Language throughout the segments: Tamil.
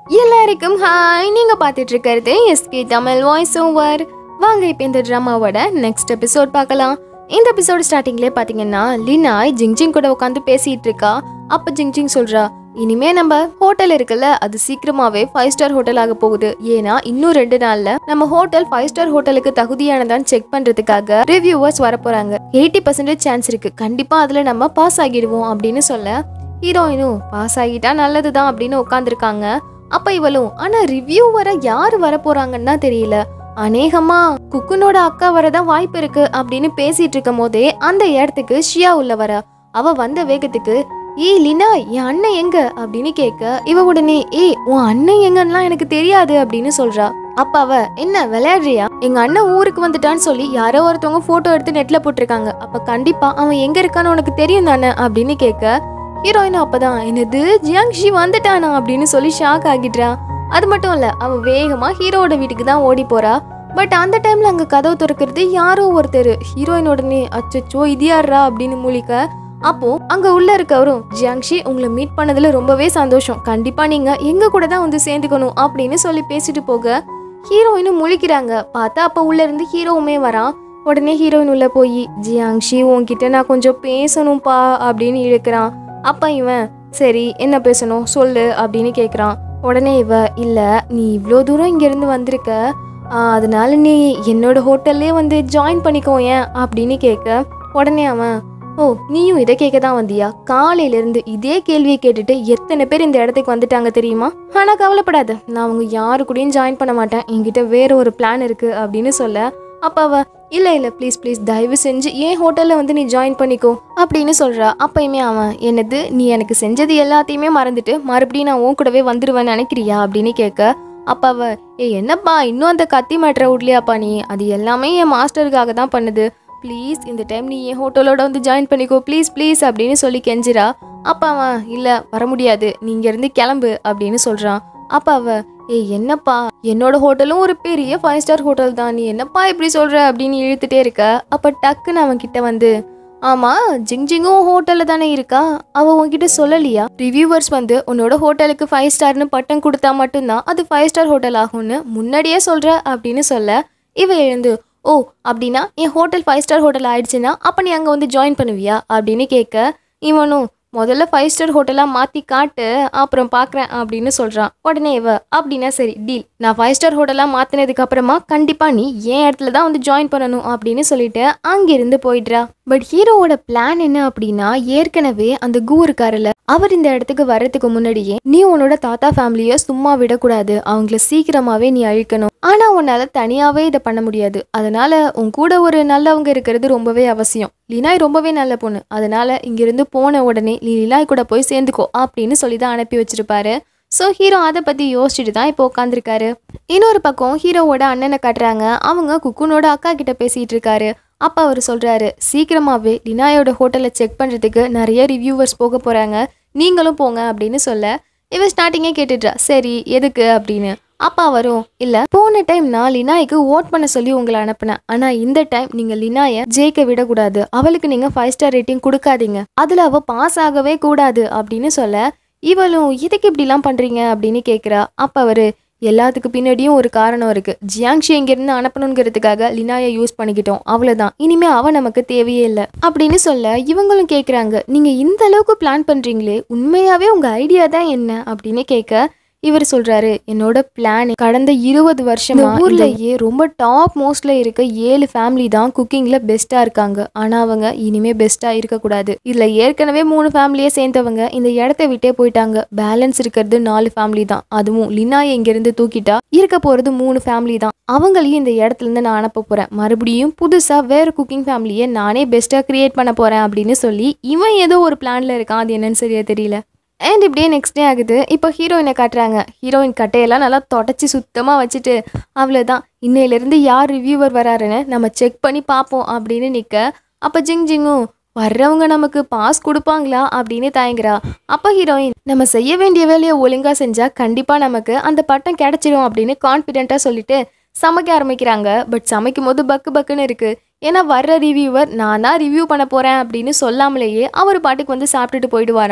எல்லாருக்கும் ஹாய் நீங்க பார்த்துட்டு இருக்கிறது எஸ்கே தமிழ் வாய்ஸ் ஓவர் வாங்க இப்போ இந்த ட்ராமாவோட நெக்ஸ்ட் எபிசோட் பார்க்கலாம் இந்த எபிசோட் ஸ்டார்டிங்லேயே பார்த்தீங்கன்னா லினாய் ஜிங்ஜிங் கூட உட்காந்து பேசிட்டு இருக்கா அப்போ ஜிங்ஜிங் சொல்றா இனிமே நம்ம ஹோட்டல் இருக்குல்ல அது சீக்கிரமாவே ஃபைவ் ஸ்டார் ஹோட்டல் ஆக போகுது ஏன்னா இன்னும் ரெண்டு நாள்ல நம்ம ஹோட்டல் ஃபைவ் ஸ்டார் ஹோட்டலுக்கு தகுதியானதான் செக் பண்றதுக்காக ரிவ்யூவர்ஸ் வர போறாங்க எயிட்டி பர்சன்டேஜ் சான்ஸ் இருக்கு கண்டிப்பா அதுல நம்ம பாஸ் ஆகிடுவோம் அப்படின்னு சொல்ல ஹீரோயினும் பாஸ் ஆகிட்டா நல்லதுதான் அப்படின்னு உட்காந்துருக்காங்க அப்ப இவளும் ஆனா ரிவ்யூ வர யாரு வர போறாங்கன்னு தான் தெரியல அநேகமா குக்குனோட அக்கா வரதான் வாய்ப்பு இருக்கு அப்படின்னு பேசிட்டு இருக்கும் போதே அந்த இடத்துக்கு ஷியா உள்ள வர அவ வந்த வேகத்துக்கு ஏய் லினா என் அண்ணன் எங்க அப்படின்னு கேட்க இவ உடனே ஏய் உன் அண்ணன் எங்கன்னுலாம் எனக்கு தெரியாது அப்படின்னு சொல்றா அப்ப அவ என்ன விளையாடுறியா எங்க அண்ணன் ஊருக்கு வந்துட்டான்னு சொல்லி யாரோ ஒருத்தவங்க போட்டோ எடுத்து நெட்ல போட்டிருக்காங்க அப்ப கண்டிப்பா அவன் எங்க இருக்கான்னு உனக்கு தெரியும் தானே அப்படின்னு கேட்க ஹீரோயின் அப்பதான் என்னது ஜியாங்ஷி வந்துட்டானா அப்படின்னு சொல்லி ஷாக் ஆகிடுறா அது மட்டும் இல்ல அவ வேகமா ஹீரோவோட வீட்டுக்கு தான் ஓடி போறா பட் அந்த டைம்ல அங்க கதவு திறக்கிறது யாரோ ஒருத்தர் ஹீரோயின் உடனே அச்சச்சோ இது யாரா அப்படின்னு முழிக்க அப்போ அங்க உள்ள இருக்கவரும் ஜியாங்ஷி உங்களை மீட் பண்ணதுல ரொம்பவே சந்தோஷம் கண்டிப்பா நீங்க எங்க கூட தான் வந்து சேர்ந்துக்கணும் அப்படின்னு சொல்லி பேசிட்டு போக ஹீரோயினும் முழிக்கிறாங்க பார்த்தா அப்ப உள்ள இருந்து ஹீரோவுமே வரான் உடனே ஹீரோயின் உள்ள போய் ஜியாங்ஷி உன்கிட்ட நான் கொஞ்சம் பேசணும்ப்பா அப்படின்னு இழுக்கிறான் அப்ப இவன் சரி என்ன பேசணும் சொல்லு அப்படின்னு கேட்குறான் உடனே இவ இல்ல நீ இவ்வளோ தூரம் இங்கேருந்து வந்திருக்க ஆ, அதனால நீ என்னோட ஹோட்டல்லே வந்து ஜாயின் பண்ணிக்கோ ஏன் அப்படின்னு கேட்க உடனே அவன் ஓ நீயும் இதை கேட்க தான் வந்தியா காலையில இருந்து இதே கேள்வியை கேட்டுட்டு எத்தனை பேர் இந்த இடத்துக்கு வந்துட்டாங்க தெரியுமா ஆனா கவலைப்படாத நான் அவங்க யாரு கூடயும் ஜாயின் பண்ண மாட்டேன் என்கிட்ட வேற ஒரு பிளான் இருக்கு அப்படின்னு சொல்ல அப்ப அவ இல்ல இல்ல ப்ளீஸ் ப்ளீஸ் தயவு செஞ்சு ஏன் ஹோட்டல்ல வந்து நீ ஜாயின் பண்ணிக்கோ அப்படின்னு சொல்றா அப்பயுமே அவன் என்னது நீ எனக்கு செஞ்சது எல்லாத்தையுமே மறந்துட்டு மறுபடியும் நான் உன் கூடவே வந்துடுவேன்னு நினைக்கிறியா அப்படின்னு கேட்க அப்ப அவ ஏ என்னப்பா இன்னும் அந்த கத்தி மேட்ரை விட்லையாப்பா நீ அது எல்லாமே என் மாஸ்டருக்காக தான் பண்ணுது ப்ளீஸ் இந்த டைம் நீ என் ஹோட்டலோட வந்து ஜாயின் பண்ணிக்கோ ப்ளீஸ் ப்ளீஸ் அப்படின்னு சொல்லி கெஞ்சிரா அப்ப அவன் இல்ல வர முடியாது நீ இங்க இருந்து கிளம்பு அப்படின்னு சொல்றான் அப்ப அவ ஏய் என்னப்பா என்னோட ஹோட்டலும் ஒரு பெரிய ஃபைவ் ஸ்டார் ஹோட்டல் தான் நீ என்னப்பா இப்படி சொல்ற அப்படின்னு இழுத்துட்டே இருக்க அப்ப டக்குன்னு அவன் கிட்ட வந்து ஆமா ஜிங் ஜிங்கும் ஹோட்டல்ல தானே இருக்கா அவ உன்கிட்ட சொல்லலையா ரிவ்யூவர்ஸ் வந்து உன்னோட ஹோட்டலுக்கு ஃபைவ் ஸ்டார்னு பட்டம் கொடுத்தா மட்டும்தான் அது ஃபைவ் ஸ்டார் ஹோட்டல் ஆகும்னு முன்னாடியே சொல்ற அப்படின்னு சொல்ல இவ எழுந்து ஓ அப்படின்னா என் ஹோட்டல் ஃபைவ் ஸ்டார் ஹோட்டல் ஆயிடுச்சுன்னா அப்ப நீ அங்க வந்து ஜாயின் பண்ணுவியா அப்படின்னு கேட்க இவனும் முதல்ல ஃபைவ் ஸ்டார் ஹோட்டலாக மாற்றி காட்டு அப்புறம் பார்க்குறேன் அப்படின்னு சொல்கிறான் உடனே இவ அப்படின்னா சரி டீல் நான் ஃபைவ் ஸ்டார் ஹோட்டலாக மாற்றினதுக்கு அப்புறமா கண்டிப்பாக நீ என் இடத்துல தான் வந்து ஜாயின் பண்ணணும் அப்படின்னு சொல்லிட்டு அங்கிருந்து போயிடுறா பட் ஹீரோவோட பிளான் என்ன அப்படின்னா ஏற்கனவே அந்த கு இருக்காருல்ல அவர் இந்த இடத்துக்கு வர்றதுக்கு முன்னாடியே நீ உன்னோட தாத்தா ஃபேமிலியை சும்மா விடக்கூடாது அவங்கள சீக்கிரமாவே நீ அழிக்கணும் ஆனா உன்னால தனியாவே இதை பண்ண முடியாது அதனால உன் கூட ஒரு நல்லவங்க இருக்கிறது ரொம்பவே அவசியம் லினாய் ரொம்பவே நல்ல பொண்ணு அதனால இங்கிருந்து போன உடனே நீ லினாய் கூட போய் சேர்ந்துக்கோ அப்படின்னு சொல்லி தான் அனுப்பி வச்சிருப்பாரு ஸோ ஹீரோ அதை பற்றி யோசிச்சுட்டு தான் இப்போ உட்காந்துருக்காரு இன்னொரு பக்கம் ஹீரோவோட அண்ணனை காட்டுறாங்க அவங்க குக்குனோட அக்கா கிட்ட பேசிட்டு இருக்காரு அப்போ அவர் சொல்றாரு சீக்கிரமாவே லினாயோட ஹோட்டலை செக் பண்ணுறதுக்கு நிறைய ரிவ்யூவர்ஸ் போக போறாங்க நீங்களும் போங்க அப்படின்னு சொல்ல இவ ஸ்டார்டிங்கே கேட்டுட்றா சரி எதுக்கு அப்படின்னு அப்பா வரும் இல்ல போன டைம் நான் லினாய்க்கு ஓட் பண்ண சொல்லி உங்களை அனுப்புனேன் ஆனா இந்த டைம் நீங்க லினாய ஜெயிக்க விடக்கூடாது அவளுக்கு நீங்க ஃபைவ் ஸ்டார் ரேட்டிங் கொடுக்காதீங்க அதுல அவ பாஸ் ஆகவே கூடாது அப்படின்னு சொல்ல இவளும் எதுக்கு இப்படிலாம் பண்றீங்க அப்படின்னு கேக்குறா அப்ப அவரு எல்லாத்துக்கு பின்னாடியும் ஒரு காரணம் இருக்கு ஜியாங்ஷி இங்கிருந்து அனுப்பணுங்கிறதுக்காக லினாயை யூஸ் பண்ணிக்கிட்டோம் அவ்வளவுதான் இனிமே அவ நமக்கு தேவையே இல்லை அப்படின்னு சொல்ல இவங்களும் கேக்குறாங்க நீங்க இந்த அளவுக்கு பிளான் பண்றீங்களே உண்மையாவே உங்க ஐடியா தான் என்ன அப்படின்னு கேட்க இவர் சொல்றாரு என்னோட பிளான் கடந்த இருபது வருஷமா ஊர்லயே ரொம்ப டாப் மோஸ்ட்ல இருக்க ஏழு ஃபேமிலி தான் குக்கிங்ல பெஸ்டா இருக்காங்க ஆனா அவங்க இனிமே பெஸ்டா இருக்கக்கூடாது இதுல ஏற்கனவே மூணு ஃபேமிலியே சேர்ந்தவங்க இந்த இடத்த விட்டே போயிட்டாங்க பேலன்ஸ் இருக்கிறது நாலு ஃபேமிலி தான் அதுவும் லினாயை இங்க இருந்து தூக்கிட்டா இருக்க போறது மூணு ஃபேமிலி தான் அவங்களையும் இந்த இடத்துல இருந்து நான் அனுப்ப போறேன் மறுபடியும் புதுசா வேற குக்கிங் ஃபேமிலியை நானே பெஸ்டா கிரியேட் பண்ண போறேன் அப்படின்னு சொல்லி இவன் ஏதோ ஒரு பிளான்ல இருக்கான் அது என்னன்னு சரியா தெரியல அண்ட் இப்படியே நெக்ஸ்ட் டே ஆகுது இப்போ ஹீரோயினை காட்டுறாங்க ஹீரோயின் கட்டையெல்லாம் நல்லா தொடச்சி சுத்தமாக வச்சுட்டு அவ்வளோதான் இன்னையிலேருந்து யார் ரிவ்யூவர் வராருன்னு நம்ம செக் பண்ணி பார்ப்போம் அப்படின்னு நிற்க அப்போ ஜிங் ஜிங்கும் வர்றவங்க நமக்கு பாஸ் கொடுப்பாங்களா அப்படின்னு தயங்குறா அப்போ ஹீரோயின் நம்ம செய்ய வேண்டிய வேலையை ஒழுங்காக செஞ்சால் கண்டிப்பாக நமக்கு அந்த பட்டம் கிடைச்சிரும் அப்படின்னு கான்ஃபிடென்ட்டாக சொல்லிட்டு சமைக்க ஆரம்பிக்கிறாங்க பட் சமைக்கும் போது பக்கு பக்குன்னு இருக்கு ஏன்னா வர்ற ரிவ்யூவர் நானா ரிவ்யூ பண்ண போறேன் அப்படின்னு சொல்லாமலேயே அவர் பாட்டுக்கு வந்து சாப்பிட்டுட்டு போயிடுவாராம்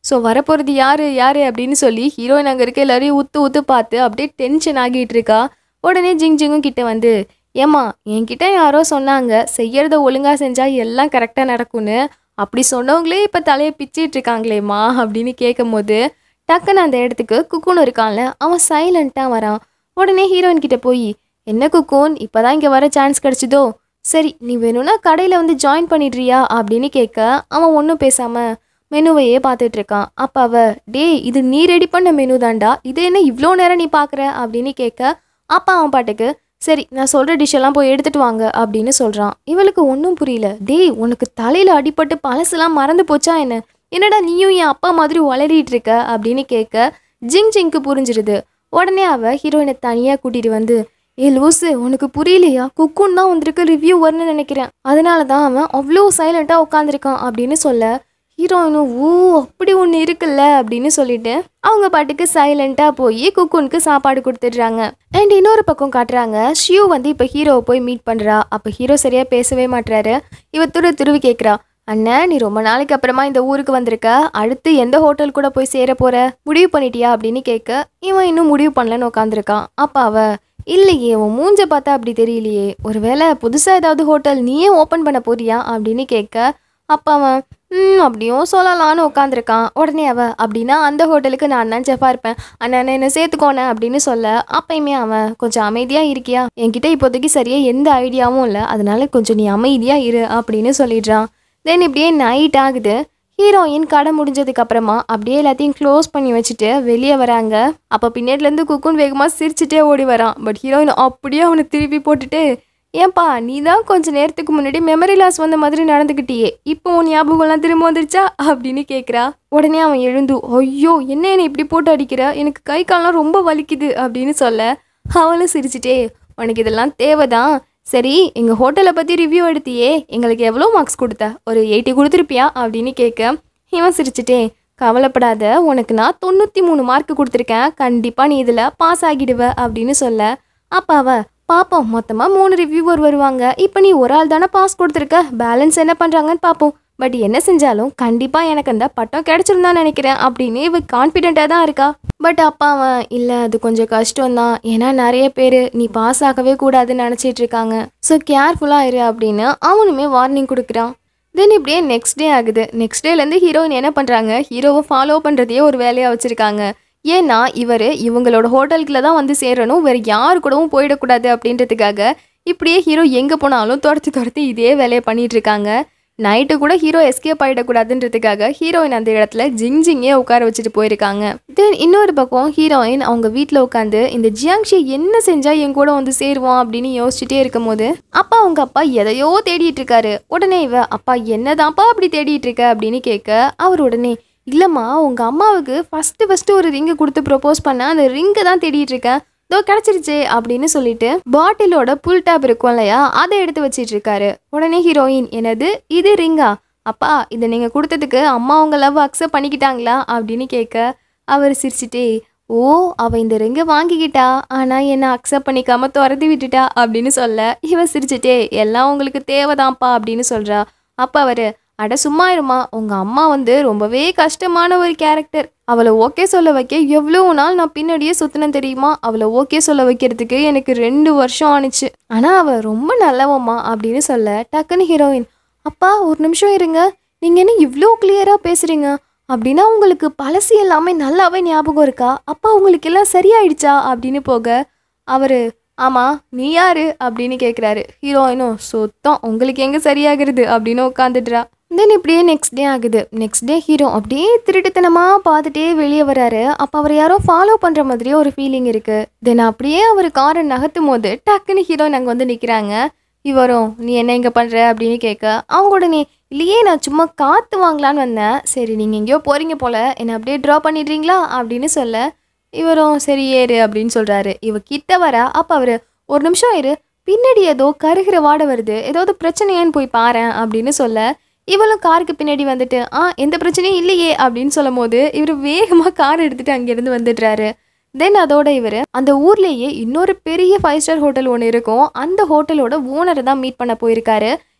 ஸோ வரப்போகிறது யாரு யாரு அப்படின்னு சொல்லி ஹீரோயின் அங்கே இருக்க எல்லாரையும் உத்து உத்து பார்த்து அப்படியே டென்ஷன் ஆகிட்டு இருக்கா உடனே ஜிங் ஜிங்கும் கிட்ட வந்து ஏம்மா என்கிட்ட யாரோ சொன்னாங்க செய்யறத ஒழுங்காக செஞ்சால் எல்லாம் கரெக்டாக நடக்கும்னு அப்படி சொன்னவங்களே இப்போ தலையை பிச்சிட்டு இருக்காங்களேம்மா அப்படின்னு கேட்கும்போது டக்குன்னு அந்த இடத்துக்கு குக்குன்னு இருக்கான்ல அவன் சைலண்ட்டாக வரான் உடனே ஹீரோயின் கிட்ட போய் என்ன குக்கூன் இப்போதான் இங்கே வர சான்ஸ் கிடச்சிதோ சரி நீ வேணும்னா கடையில் வந்து ஜாயின் பண்ணிடுறியா அப்படின்னு கேட்க அவன் ஒன்றும் பேசாமல் மெனுவையே பார்த்துட்டு இருக்கான் அப்போ அவ டேய் இது நீ ரெடி பண்ண மெனு தான்டா இது என்ன இவ்வளோ நேரம் நீ பார்க்குற அப்படின்னு கேட்க அப்பா அவன் பாட்டுக்கு சரி நான் சொல்கிற டிஷ்ஷெல்லாம் போய் எடுத்துட்டு வாங்க அப்படின்னு சொல்கிறான் இவளுக்கு ஒன்றும் புரியல டேய் உனக்கு தலையில் அடிபட்டு பழசுலாம் மறந்து போச்சா என்ன என்னடா நீயும் என் அப்பா மாதிரி உளறிட்டு இருக்க அப்படின்னு கேட்க ஜிங் ஜிங்க்கு புரிஞ்சிருது உடனே அவ ஹீரோயினை தனியாக கூட்டிட்டு வந்து ஏ லூசு உனக்கு புரியலையா குக்குன்னு தான் வந்திருக்கு ரிவ்யூ வரும்னு நினைக்கிறேன் அதனால தான் அவன் அவ்வளோ சைலண்ட்டாக உட்காந்துருக்கான் அப்படின்னு சொல்ல ஹீரோயினும் ஓ அப்படி ஒன்று இருக்குல்ல அப்படின்னு சொல்லிட்டு அவங்க பாட்டுக்கு சைலண்ட்டாக போய் குக்குனுக்கு சாப்பாடு கொடுத்துடுறாங்க அண்ட் இன்னொரு பக்கம் காட்டுறாங்க ஷியூ வந்து இப்போ ஹீரோவை போய் மீட் பண்ணுறா அப்போ ஹீரோ சரியாக பேசவே மாட்றாரு இவ துரு துருவி கேட்குறா அண்ணன் நீ ரொம்ப நாளைக்கு அப்புறமா இந்த ஊருக்கு வந்திருக்க அடுத்து எந்த ஹோட்டல் கூட போய் சேர போற முடிவு பண்ணிட்டியா அப்படின்னு கேட்க இவன் இன்னும் முடிவு பண்ணலன்னு உட்காந்துருக்கான் அப்ப அவ இல்லையே உன் மூஞ்ச பார்த்தா அப்படி தெரியலையே ஒருவேளை புதுசாக ஏதாவது ஹோட்டல் நீயே ஓப்பன் பண்ண போறியா அப்படின்னு கேட்க அப்ப அவன் ம் அப்படியும் சொல்லலான்னு உட்காந்துருக்கான் உடனே அவ அப்படின்னா அந்த ஹோட்டலுக்கு நான் தான் செஃபாக இருப்பேன் அண்ணன் என்ன சேர்த்துக்கோனே அப்படின்னு சொல்ல அப்பயுமே அவன் கொஞ்சம் அமைதியாக இருக்கியா என்கிட்ட இப்போதைக்கு சரியாக எந்த ஐடியாவும் இல்லை அதனால கொஞ்சம் நீ அமைதியாக இரு அப்படின்னு சொல்லிடுறான் தென் இப்படியே நைட் ஆகுது ஹீரோயின் கடை முடிஞ்சதுக்கு அப்புறமா அப்படியே எல்லாத்தையும் க்ளோஸ் பண்ணி வச்சுட்டு வெளியே வராங்க அப்போ பின்னாடிலேருந்து குக்குன் வேகமாக சிரிச்சுட்டே ஓடி வரான் பட் ஹீரோயின் அப்படியே அவனை திருப்பி போட்டுட்டு ஏன்பா நீ தான் கொஞ்ச நேரத்துக்கு முன்னாடி மெமரி லாஸ் வந்த மாதிரி நடந்துக்கிட்டியே இப்போ உன் ஞாபகம்லாம் திரும்ப வந்துருச்சா அப்படின்னு கேட்குறா உடனே அவன் எழுந்து ஐயோ என்ன என்னை இப்படி போட்டு அடிக்கிற எனக்கு கை கால்லாம் ரொம்ப வலிக்குது அப்படின்னு சொல்ல அவளும் சிரிச்சிட்டே உனக்கு இதெல்லாம் தேவைதான் சரி எங்கள் ஹோட்டலை பற்றி ரிவ்யூ எடுத்தியே எங்களுக்கு எவ்வளோ மார்க்ஸ் கொடுத்த ஒரு எயிட்டி கொடுத்துருப்பியா அப்படின்னு கேட்க இவன் சிரிச்சிட்டே கவலைப்படாத உனக்கு நான் தொண்ணூற்றி மூணு மார்க் கொடுத்துருக்கேன் கண்டிப்பாக நீ இதில் பாஸ் ஆகிடுவ அப்படின்னு சொல்ல அப்போ அவ பார்ப்போம் மொத்தமாக மூணு ரிவ்யூவர் வருவாங்க இப்போ நீ ஒரு ஆள் தானே பாஸ் கொடுத்துருக்க பேலன்ஸ் என்ன பண்ணுறாங்கன்னு பார்ப்போம் பட் என்ன செஞ்சாலும் கண்டிப்பாக எனக்கு அந்த பட்டம் கிடைச்சிருந்தா நினைக்கிறேன் அப்படின்னு இவ கான்ஃபிடென்ட்டாக தான் இருக்கா பட் அப்பா அவன் இல்லை அது கொஞ்சம் கஷ்டம்தான் ஏன்னா நிறைய பேர் நீ பாஸ் ஆகவே கூடாதுன்னு நினச்சிட்டு இருக்காங்க ஸோ கேர்ஃபுல்லாக இரு அப்படின்னு அவனுமே வார்னிங் கொடுக்குறான் தென் இப்படியே நெக்ஸ்ட் டே ஆகுது நெக்ஸ்ட் டேலேருந்து ஹீரோயின் என்ன பண்ணுறாங்க ஹீரோவை ஃபாலோ பண்ணுறதையே ஒரு வேலையாக வச்சுருக்காங்க ஏன்னா இவர் இவங்களோட ஹோட்டலுக்குள்ள தான் வந்து சேரணும் வேறு யாரு கூடவும் போயிடக்கூடாது அப்படின்றதுக்காக இப்படியே ஹீரோ எங்கே போனாலும் துரத்தி துரத்தி இதே வேலையை பண்ணிட்டு இருக்காங்க நைட்டு கூட ஹீரோ எஸ்கேப் ஆகிடக்கூடாதுன்றதுக்காக ஹீரோயின் அந்த இடத்துல ஜிங் ஜிங்கே உட்கார வச்சுட்டு போயிருக்காங்க தென் இன்னொரு பக்கம் ஹீரோயின் அவங்க வீட்டில் உட்காந்து இந்த ஜியாங்ஷி என்ன செஞ்சால் என் கூட வந்து சேருவான் அப்படின்னு யோசிச்சுட்டே இருக்கும்போது அப்பா அவங்க அப்பா எதையோ தேடிட்டு இருக்காரு உடனே இவ அப்பா என்னதான்ப்பா அப்படி தேடிட்டு இருக்க அப்படின்னு கேட்க அவர் உடனே இல்லைம்மா உங்கள் அம்மாவுக்கு ஃபஸ்ட்டு ஃபஸ்ட்டு ஒரு ரிங்கை கொடுத்து ப்ரொப்போஸ் பண்ண அந்த ரிங்கை தான் தேடிட்டு இருக்கேன் இதோ கிடச்சிருச்சே அப்படின்னு சொல்லிட்டு பாட்டிலோட புல் டேப் இருக்கும் இல்லையா அதை எடுத்து வச்சிட்டு இருக்காரு உடனே ஹீரோயின் என்னது இது ரிங்கா அப்பா இதை நீங்கள் கொடுத்ததுக்கு அம்மா உங்க லவ் அக்செப்ட் பண்ணிக்கிட்டாங்களா அப்படின்னு கேட்க அவர் சிரிச்சிட்டே ஓ அவ இந்த ரிங்கை வாங்கிக்கிட்டா ஆனால் என்னை அக்செப்ட் பண்ணிக்காம துரத்தி விட்டுட்டா அப்படின்னு சொல்ல இவ சிரிச்சிட்டே எல்லாம் உங்களுக்கு தேவைதான்ப்பா அப்படின்னு சொல்றா அப்போ அவர் அட சும்மா இருமா உங்கள் அம்மா வந்து ரொம்பவே கஷ்டமான ஒரு கேரக்டர் அவளை ஓகே சொல்ல வைக்க எவ்வளோ நாள் நான் பின்னாடியே சுற்றினேன் தெரியுமா அவளை ஓகே சொல்ல வைக்கிறதுக்கு எனக்கு ரெண்டு வருஷம் ஆணுச்சு ஆனால் அவள் ரொம்ப நல்லவம்மா அப்படின்னு சொல்ல டக்குன்னு ஹீரோயின் அப்பா ஒரு நிமிஷம் இருங்க நீங்கள் என்ன இவ்வளோ கிளியராக பேசுகிறீங்க அப்படின்னா உங்களுக்கு பழசு எல்லாமே நல்லாவே ஞாபகம் இருக்கா அப்பா உங்களுக்கு எல்லாம் சரியாயிடுச்சா அப்படின்னு போக அவர் ஆமாம் நீ யாரு அப்படின்னு கேட்குறாரு ஹீரோயினும் சுத்தம் உங்களுக்கு எங்கே சரியாகிறது அப்படின்னு உட்காந்துட்றா தென் இப்படியே நெக்ஸ்ட் டே ஆகுது நெக்ஸ்ட் டே ஹீரோ அப்படியே திருட்டுத்தனமாக பார்த்துட்டே வெளியே வராரு அப்போ அவர் யாரோ ஃபாலோ பண்ணுற மாதிரியே ஒரு ஃபீலிங் இருக்குது தென் அப்படியே அவர் காரை நகர்த்தும் போது டக்குன்னு ஹீரோயின் அங்கே வந்து நிற்கிறாங்க இவரும் நீ என்ன இங்கே பண்ணுற அப்படின்னு கேட்க அவங்க உடனே இல்லையே நான் சும்மா காற்று வாங்கலான்னு வந்தேன் சரி நீங்கள் எங்கேயோ போகிறீங்க போல என்னை அப்படியே ட்ரா பண்ணிடுறீங்களா அப்படின்னு சொல்ல இவரும் சரி ஏறு அப்படின்னு சொல்கிறாரு இவ கிட்ட வர அப்போ அவர் ஒரு நிமிஷம் இரு பின்னாடி ஏதோ கருகிற வாடை வருது ஏதாவது பிரச்சனையான்னு போய் பாரேன் அப்படின்னு சொல்ல இவளும் காருக்கு பின்னாடி வந்துட்டு ஆ எந்த பிரச்சனையும் இல்லையே அப்படின்னு சொல்லும் போது இவர் வேகமாக கார் எடுத்துட்டு அங்கேருந்து வந்துடுறாரு தென் அதோட இவர் அந்த ஊர்லேயே இன்னொரு பெரிய ஃபைவ் ஸ்டார் ஹோட்டல் ஒன்று இருக்கும் அந்த ஹோட்டலோட ஓனரை தான் மீட் பண்ண போயிருக்காரு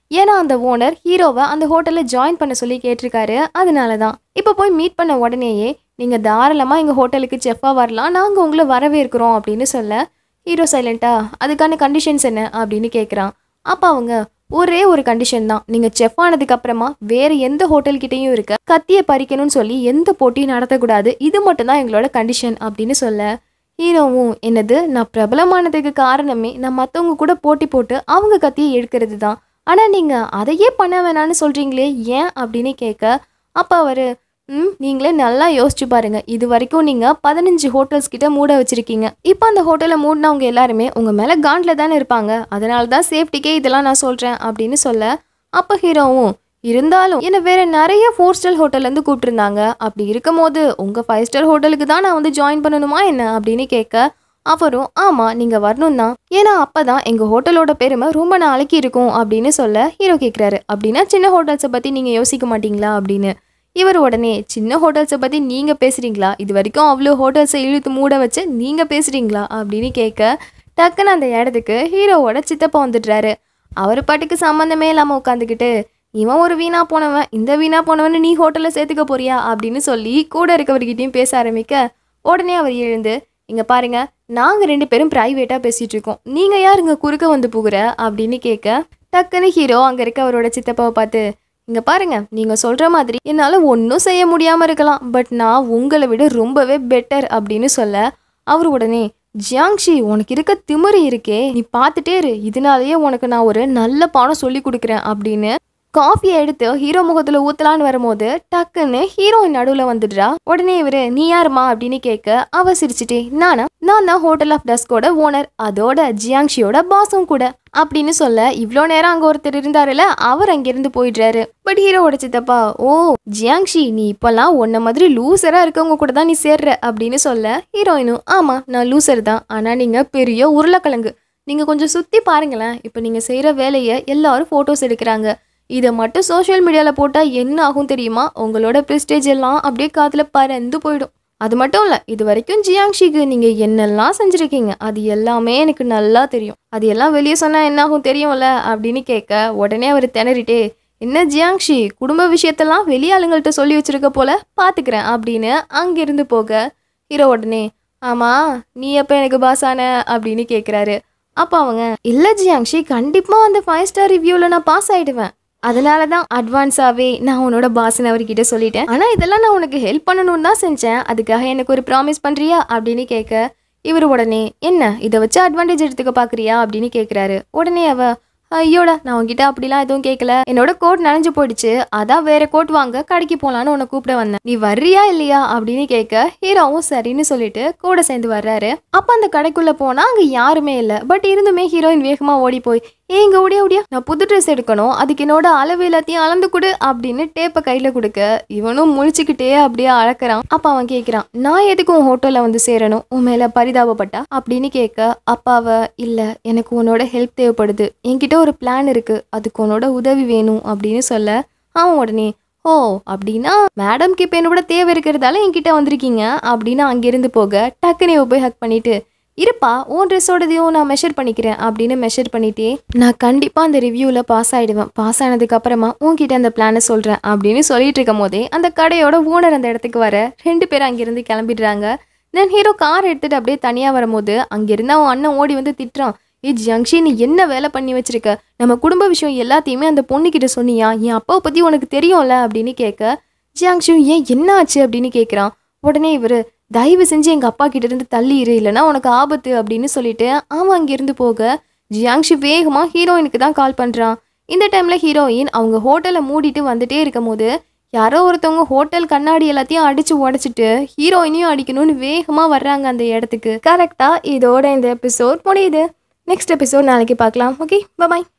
ஏன்னா அந்த ஓனர் ஹீரோவை அந்த ஹோட்டலில் ஜாயின் பண்ண சொல்லி கேட்டிருக்காரு அதனால தான் இப்போ போய் மீட் பண்ண உடனேயே நீங்கள் தாராளமாக எங்கள் ஹோட்டலுக்கு செஃப்பாக வரலாம் நாங்கள் உங்களை வரவேற்கிறோம் அப்படின்னு சொல்ல ஹீரோ சைலண்டா அதுக்கான கண்டிஷன்ஸ் என்ன அப்படின்னு கேட்குறான் அப்போ அவங்க ஒரே ஒரு கண்டிஷன் தான் நீங்கள் செஃப் ஆனதுக்கு அப்புறமா வேற எந்த ஹோட்டல்கிட்டையும் இருக்க கத்தியை பறிக்கணும்னு சொல்லி எந்த போட்டியும் நடத்தக்கூடாது இது மட்டும்தான் எங்களோட கண்டிஷன் அப்படின்னு சொல்ல ஹீரோவும் என்னது நான் பிரபலமானதுக்கு காரணமே நான் மற்றவங்க கூட போட்டி போட்டு அவங்க கத்தியை எடுக்கிறது தான் ஆனால் நீங்கள் அதையே பண்ண வேணான்னு சொல்கிறீங்களே ஏன் அப்படின்னு கேட்க அப்போ அவர் ம் நீங்களே நல்லா யோசிச்சு பாருங்க இது வரைக்கும் நீங்கள் பதினஞ்சு ஹோட்டல்ஸ் கிட்ட மூட வச்சிருக்கீங்க இப்போ அந்த ஹோட்டலை மூடினவங்க எல்லாருமே உங்கள் மேலே காண்டில் தானே இருப்பாங்க அதனால தான் சேஃப்டிக்கே இதெல்லாம் நான் சொல்கிறேன் அப்படின்னு சொல்ல அப்போ ஹீரோவும் இருந்தாலும் என்ன வேற நிறைய ஃபோர் ஸ்டார் ஹோட்டல்லேருந்து கூப்பிட்டுருந்தாங்க அப்படி இருக்கும் போது உங்கள் ஃபைவ் ஸ்டார் ஹோட்டலுக்கு தான் நான் வந்து ஜாயின் பண்ணணுமா என்ன அப்படின்னு கேட்க அவரும் ஆமாம் நீங்கள் வரணும் தான் ஏன்னா அப்போ தான் எங்கள் ஹோட்டலோட பெருமை ரொம்ப நாளைக்கு இருக்கும் அப்படின்னு சொல்ல ஹீரோ கேட்குறாரு அப்படின்னா சின்ன ஹோட்டல்ஸை பற்றி நீங்கள் யோசிக்க மாட்டீங்களா அப்படின்னு இவர் உடனே சின்ன ஹோட்டல்ஸை பற்றி நீங்கள் பேசுகிறீங்களா இது வரைக்கும் அவ்வளோ ஹோட்டல்ஸை இழுத்து மூட வச்சு நீங்கள் பேசுகிறீங்களா அப்படின்னு கேட்க டக்குன்னு அந்த இடத்துக்கு ஹீரோவோட சித்தப்பா வந்துடுறாரு அவர் பாட்டுக்கு சம்மந்தமே இல்லாமல் உட்காந்துக்கிட்டு இவன் ஒரு வீணா போனவன் இந்த வீணா போனவன் நீ ஹோட்டலில் சேர்த்துக்க போறியா அப்படின்னு சொல்லி கூட இருக்கவர்கிட்டயும் பேச ஆரம்பிக்க உடனே அவர் எழுந்து இங்கே பாருங்க நாங்கள் ரெண்டு பேரும் ப்ரைவேட்டாக பேசிகிட்டு இருக்கோம் நீங்கள் யார் இங்கே குறுக்க வந்து புகுற அப்படின்னு கேட்க டக்குன்னு ஹீரோ அங்கே இருக்க அவரோட சித்தப்பாவை பார்த்து இங்கே பாருங்க நீங்கள் சொல்கிற மாதிரி என்னால் ஒன்றும் செய்ய முடியாமல் இருக்கலாம் பட் நான் உங்களை விட ரொம்பவே பெட்டர் அப்படின்னு சொல்ல அவர் உடனே ஜியாங்ஷி உனக்கு இருக்க திமிரு இருக்கே நீ பார்த்துட்டே இரு இதனாலேயே உனக்கு நான் ஒரு நல்ல பாடம் சொல்லி கொடுக்குறேன் அப்படின்னு காஃபியை எடுத்து ஹீரோ முகத்துல ஊத்தலான்னு வரும்போது டக்குன்னு ஹீரோயின் நடுவில் வந்துடுறா உடனே இவரு நீ யாருமா அப்படின்னு கேட்க அவ சிரிச்சிட்டே நானா நான் தான் ஹோட்டல் ஆஃப் டஸ்கோட ஓனர் அதோட ஜியாங்ஷியோட பாஸும் கூட அப்படின்னு சொல்ல இவ்வளோ நேரம் அங்கே ஒருத்தர் இருந்தாருல அவர் அங்கிருந்து போயிடுறாரு பட் ஹீரோவோட சித்தப்பா ஓ ஜியாங்ஷி நீ இப்போல்லாம் உன்ன மாதிரி லூசரா இருக்கவங்க கூட தான் நீ சேர்ற அப்படின்னு சொல்ல ஹீரோயினும் ஆமா நான் லூசர் தான் ஆனா நீங்க பெரிய உருளைக்கிழங்கு நீங்க கொஞ்சம் சுத்தி பாருங்களேன் இப்போ நீங்க செய்யற வேலையை எல்லாரும் போட்டோஸ் எடுக்கிறாங்க இதை மட்டும் சோஷியல் மீடியாவில் போட்டால் என்ன ஆகும் தெரியுமா உங்களோட ப்ரெஸ்டேஜ் எல்லாம் அப்படியே காதில் பறந்து போயிடும் அது மட்டும் இல்லை இது வரைக்கும் ஜியாங்ஷிக்கு நீங்கள் என்னெல்லாம் செஞ்சுருக்கீங்க அது எல்லாமே எனக்கு நல்லா தெரியும் அது எல்லாம் வெளியே சொன்னால் என்ன ஆகும் தெரியும்ல அப்படின்னு கேட்க உடனே அவர் திணறிட்டே என்ன ஜியாங்ஷி குடும்ப விஷயத்தெல்லாம் வெளியாளுங்கள்ட்ட சொல்லி வச்சிருக்க போல பார்த்துக்கிறேன் அப்படின்னு அங்கிருந்து போக ஹீரோ உடனே ஆமாம் நீ எப்போ எனக்கு பாஸான அப்படின்னு கேட்குறாரு அப்போ அவங்க இல்லை ஜியாங்ஷி கண்டிப்பாக அந்த ஃபைவ் ஸ்டார் ரிவ்யூவில் நான் பாஸ் ஆகிடுவேன் அதனால தான் அட்வான்ஸாகவே நான் உன்னோட பாஸ்ன்னு அவர்கிட்ட சொல்லிட்டேன் ஆனால் இதெல்லாம் நான் உனக்கு ஹெல்ப் பண்ணணும்னு தான் செஞ்சேன் அதுக்காக எனக்கு ஒரு ப்ராமிஸ் பண்ணுறியா அப்படின்னு கேட்க இவர் உடனே என்ன இதை வச்சு அட்வான்டேஜ் எடுத்துக்க பார்க்குறியா அப்படின்னு கேட்குறாரு உடனே அவ ஐயோடா நான் உன்கிட்ட அப்படிலாம் எதுவும் கேட்கல என்னோட கோட் நனைஞ்சு போயிடுச்சு அதான் வேற கோட் வாங்க கடைக்கு போகலான்னு உன்னை கூப்பிட வந்தேன் நீ வர்றியா இல்லையா அப்படின்னு கேட்க ஹீரோவும் சரின்னு சொல்லிட்டு கூட சேர்ந்து வர்றாரு அப்போ அந்த கடைக்குள்ள போனா அங்க யாருமே இல்லை பட் இருந்துமே ஹீரோயின் வேகமா ஓடி போய் ஏ இங்க ஓடியா ஓடியா நான் புது ட்ரெஸ் எடுக்கணும் அதுக்கு என்னோட அளவு எல்லாத்தையும் அளந்து கொடு அப்படின்னு டேப்பை கையில கொடுக்க இவனும் முழிச்சுக்கிட்டே அப்படியே அழக்கிறான் அப்ப அவன் கேட்கிறான் நான் எதுக்கு உன் ஹோட்டல்ல வந்து சேரணும் உன் மேல பரிதாபப்பட்டா அப்படின்னு கேட்க அப்பாவ இல்ல எனக்கு உன்னோட ஹெல்ப் தேவைப்படுது என்கிட்ட ஒரு பிளான் இருக்கு அதுக்கு உன்னோட உதவி வேணும் அப்படின்னு சொல்ல அவன் உடனே ஓ அப்படின்னா மேடம்க்கு இப்போ என்னோட தேவை இருக்கிறதால என்கிட்ட வந்திருக்கீங்க அப்படின்னு அங்கிருந்து போக டக்குனு இவ போய் ஹக் பண்ணிட்டு இருப்பா உன் ட்ரெஸ்ஸோடதையும் நான் மெஷர் பண்ணிக்கிறேன் அப்படின்னு மெஷர் பண்ணிட்டே நான் கண்டிப்பாக அந்த ரிவ்யூவில் பாஸ் ஆகிடுவேன் பாஸ் ஆனதுக்கு அப்புறமா உன்கிட்ட அந்த பிளானை சொல்கிறேன் அப்படின்னு சொல்லிட்டு இருக்கும் போதே அந்த கடையோட ஓனர் அந்த இடத்துக்கு வர ரெண்டு பேரும் அங்கேருந்து கிளம்பிடுறாங்க தென் ஹீரோ கார் எடுத்துட்டு அப்படியே தனியாக வரும்போது அங்கேருந்து அவன் அண்ணன் ஓடி வந்து திட்டுறான் ஏ ஜங்ஷி நீ என்ன வேலை பண்ணி வச்சிருக்க நம்ம குடும்ப விஷயம் எல்லாத்தையுமே அந்த பொண்ணுக்கிட்ட சொன்னியா என் அப்பாவை பற்றி உனக்கு தெரியும்ல அப்படின்னு கேட்க ஜியாங்ஷு ஏன் என்ன ஆச்சு அப்படின்னு கேட்குறான் உடனே இவர் தயவு செஞ்சு எங்கள் அப்பா கிட்ட இருந்து தள்ளி இரு இல்லைன்னா உனக்கு ஆபத்து அப்படின்னு சொல்லிட்டு அவன் அங்கேருந்து போக ஜியாங்ஷி வேகமாக ஹீரோயினுக்கு தான் கால் பண்ணுறான் இந்த டைமில் ஹீரோயின் அவங்க ஹோட்டலை மூடிட்டு வந்துட்டே இருக்கும் போது யாரோ ஒருத்தவங்க ஹோட்டல் கண்ணாடி எல்லாத்தையும் அடிச்சு உடைச்சிட்டு ஹீரோயினையும் அடிக்கணும்னு வேகமாக வர்றாங்க அந்த இடத்துக்கு கரெக்டாக இதோட இந்த எபிசோட் முடியுது நெக்ஸ்ட் எபிசோட் நாளைக்கு பார்க்கலாம் ஓகே பாய்